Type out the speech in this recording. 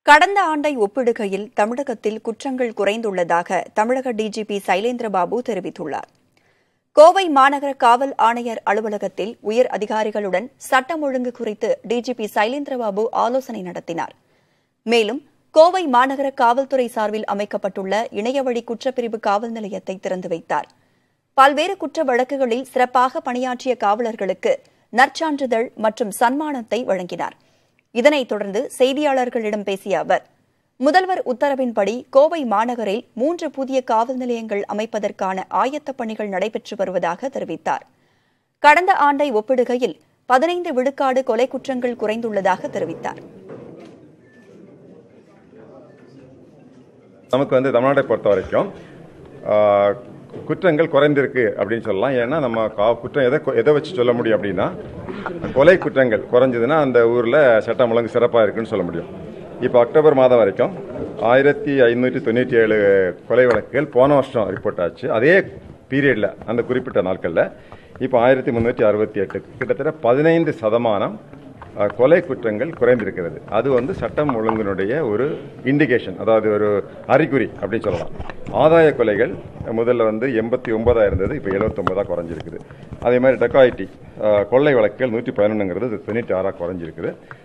கடந்த ஆண்டை ஒப்பிடுகையில் தமிழகத்தில் குற்றங்கள் குறைந்துள்ளதாக தமிழக டிஜிபி சைலேந்திரபாபு தெரிவித்துள்ளார் கோவை மாநகர காவல் ஆணையர் அலுவலகத்தில் உயர் அதிகாரிகளுடன் சட்டம் ஒழுங்கு குறித்து டிஜிபி சைலேந்திரபாபு ஆலோசனை நடத்தினார் மேலும் கோவை மாநகர காவல்துறை சார்பில் அமைக்கப்பட்டுள்ள இணையவழி குற்றப்பிரிவு காவல் நிலையத்தை திறந்து வைத்தார் பல்வேறு குற்ற வழக்குகளில் சிறப்பாக பணியாற்றிய காவலர்களுக்கு நற்சான்றிதழ் மற்றும் சன்மானத்தை வழங்கினார் இதனைத் தொடர்ந்து செய்தியாளர்களிடம் பேசிய அவர் முதல்வர் உத்தரவின்படி கோவை மாநகரில் மூன்று புதிய காவல் நிலையங்கள் அமைப்பதற்கான ஆயத்தப் பணிகள் நடைபெற்று வருவதாக தெரிவித்தார் கடந்த ஆண்டை ஒப்பிடுகையில் பதினைந்து விழுக்காடு கொலை குற்றங்கள் குறைந்துள்ளதாக தெரிவித்தார் நமக்கு வந்து தமிழ்நாட்டை பொறுத்த வரைக்கும் ஆ, குற்றங்கள் குறைந்திருக்கு அப்படின்னு சொல்லலாம் ஏன்னா நம்ம கா- குற்றம் எதை எதை வச்சு சொல்ல முடியும் அப்படின்னா கொலை குற்றங்கள் குறைஞ்சதுன்னா அந்த ஊரில் சட்டம் ஒழுங்கு சிறப்பாக இருக்குன்னு சொல்ல முடியும் இப்போ அக்டோபர் மாதம் வரைக்கும் ஆயிரத்தி ஐநூற்றி தொண்ணூற்றி ஏழு கொலை வழக்குகள் போன வருஷம் ரிப்போர்ட் ஆச்சு அதே பீரியடில் அந்த குறிப்பிட்ட நாட்களில் இப்போ ஆயிரத்தி முந்நூற்றி அறுபத்தி எட்டு கிட்டத்தட்ட பதினைந்து சதமானம் அஹ், கொலை குற்றங்கள் குறைந்திருக்கிறது அது வந்து சட்டம் ஒழுங்கினுடைய ஒரு இண்டிகேஷன் அதாவது ஒரு அறிகுறி அப்படின்னு சொல்லலாம் ஆதாய கொலைகள் முதல்ல வந்து எண்பத்தி ஒன்பதா இருந்தது இப்போ எழுபத்தொன்பதா குறைஞ்சிருக்குது அதே மாதிரி டெக்காயிட்டி கொள்ளை வழக்குகள் நூற்றி பதினொன்றுங்கிறது தொண்ணூற்றி ஆறாக குறைஞ்சிருக்குது